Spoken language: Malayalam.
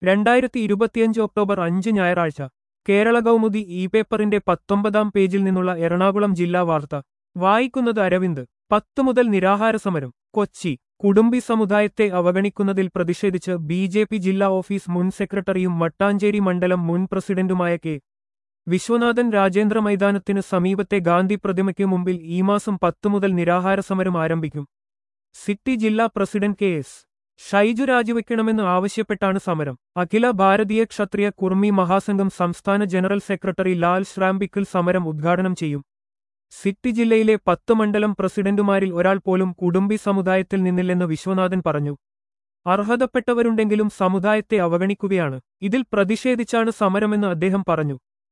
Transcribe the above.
രണ്ടായിരത്തി ഇരുപത്തിയഞ്ച് ഒക്ടോബർ അഞ്ച് ഞായറാഴ്ച കേരള കൗമുദി ഇ പേപ്പറിന്റെ പത്തൊമ്പതാം പേജിൽ നിന്നുള്ള എറണാകുളം ജില്ലാ വാർത്ത വായിക്കുന്നത് അരവിന്ദ് പത്തു മുതൽ നിരാഹാര സമരം കൊച്ചി കുടുംബി സമുദായത്തെ അവഗണിക്കുന്നതിൽ പ്രതിഷേധിച്ച് ബി ജെ പി ജില്ലാ ഓഫീസ് മുൻ സെക്രട്ടറിയും മട്ടാഞ്ചേരി മണ്ഡലം മുൻ പ്രസിഡന്റുമായ കെ വിശ്വനാഥൻ രാജേന്ദ്ര മൈതാനത്തിനു സമീപത്തെ ഗാന്ധി പ്രതിമയ്ക്ക് മുമ്പിൽ ഈ മാസം പത്തു മുതൽ നിരാഹാര സമരം ആരംഭിക്കും സിറ്റി ജില്ലാ പ്രസിഡന്റ് കെ എസ് ഷൈജു രാജിവെക്കണമെന്ന് ആവശ്യപ്പെട്ടാണ് സമരം അഖില ഭാരതീയ ക്ഷത്രിയ കുർമി മഹാസംഘം സംസ്ഥാന ജനറൽ സെക്രട്ടറി ലാൽ ശ്രാംബിക്കിൾ സമരം ഉദ്ഘാടനം ചെയ്യും സിറ്റി ജില്ലയിലെ പത്ത് മണ്ഡലം പ്രസിഡന്റുമാരിൽ ഒരാൾ പോലും കുടുംബി സമുദായത്തിൽ നിന്നില്ലെന്ന് വിശ്വനാഥൻ പറഞ്ഞു അർഹതപ്പെട്ടവരുണ്ടെങ്കിലും സമുദായത്തെ അവഗണിക്കുകയാണ് ഇതിൽ പ്രതിഷേധിച്ചാണ് സമരമെന്ന് അദ്ദേഹം പറഞ്ഞു